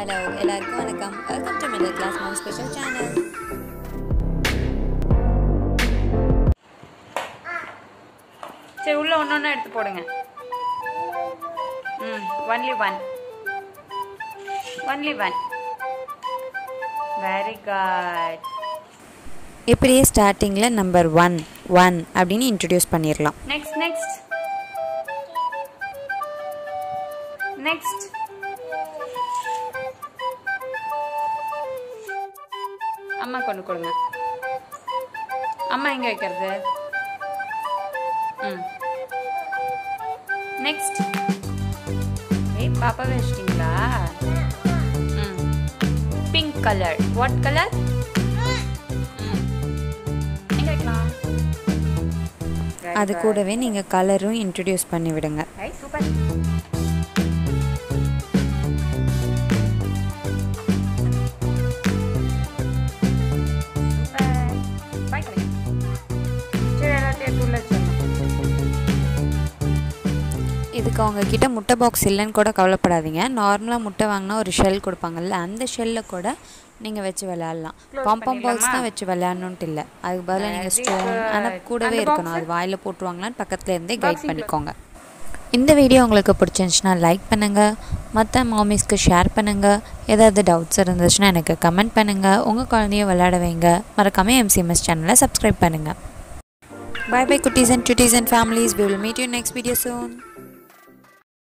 Hello எல்லாருக்கும் வணக்கம் welcome to middle class mom special channel சரி உள்ள ஒன்று ஒன்றா எடுத்து போடுங்க ம் only one only one very good இப்படியே ஸ்டார்டிங்கில் நம்பர் ஒன் ஒன் அப்படின்னு இன்ட்ரடியூஸ் பண்ணிடலாம் நெக்ஸ்ட் நெக்ஸ்ட் நெக்ஸ்ட் அம்மா கொண்டு கொடுங்க அம்மா எங்க வைக்கிறது ம் நெக்ஸ்ட் ஏய் பாப்பா வச்சிட்டீங்களா ம் பிங்க் கலர் வாட் கலர் ம் எங்க வைக்கலாம் அது கூடவே நீங்கள் கலரும் இன்ட்ரடியூஸ் பண்ணி விடுங்க Right, super. Super. Bye, கலை. சரி, எல்லாத்தையும் எடுத்து உள்ள வச்சிடணும். இதுக்கு அவங்க கிட்ட முட்டை பாக்ஸ் இல்லைன்னு கூட கவலைப்படாதீங்க நார்மலாக முட்டை வாங்கினா ஒரு ஷெல் கொடுப்பாங்கல்ல அந்த ஷெல்லில் கூட நீங்கள் வச்சு விளையாடலாம் Close பாம்பம் பால்ஸ் பண்ணிடலாமா? தான் வச்சு விளையாடணுன்ட்டு இல்லை அதுக்கு பதிலாக நீங்கள் Very ஸ்டோன் good. ஆனால் கூடவே அந்த இருக்கணும் box? அது வாயில் போட்டுருவாங்களான்னு பக்கத்தில் இருந்தே Box கைட் close. பண்ணிக்கோங்க இந்த வீடியோ உங்களுக்கு பிடிச்சிருந்துச்சுன்னா லைக் பண்ணுங்கள் மற்ற மாமிஸ்க்கு ஷேர் பண்ணுங்கள் ஏதாவது டவுட்ஸ் இருந்துச்சுன்னா எனக்கு கமெண்ட் பண்ணுங்கள் உங்கள் குழந்தைய விளையாட வைங்க மறக்காமல் எம்சிஎம்எஸ் சேனலை சப்ஸ்கிரைப் பண்ணுங்கள் பை பை குட்டீஸ் அண்ட் சுட்டீஸ் and families we will meet you next video soon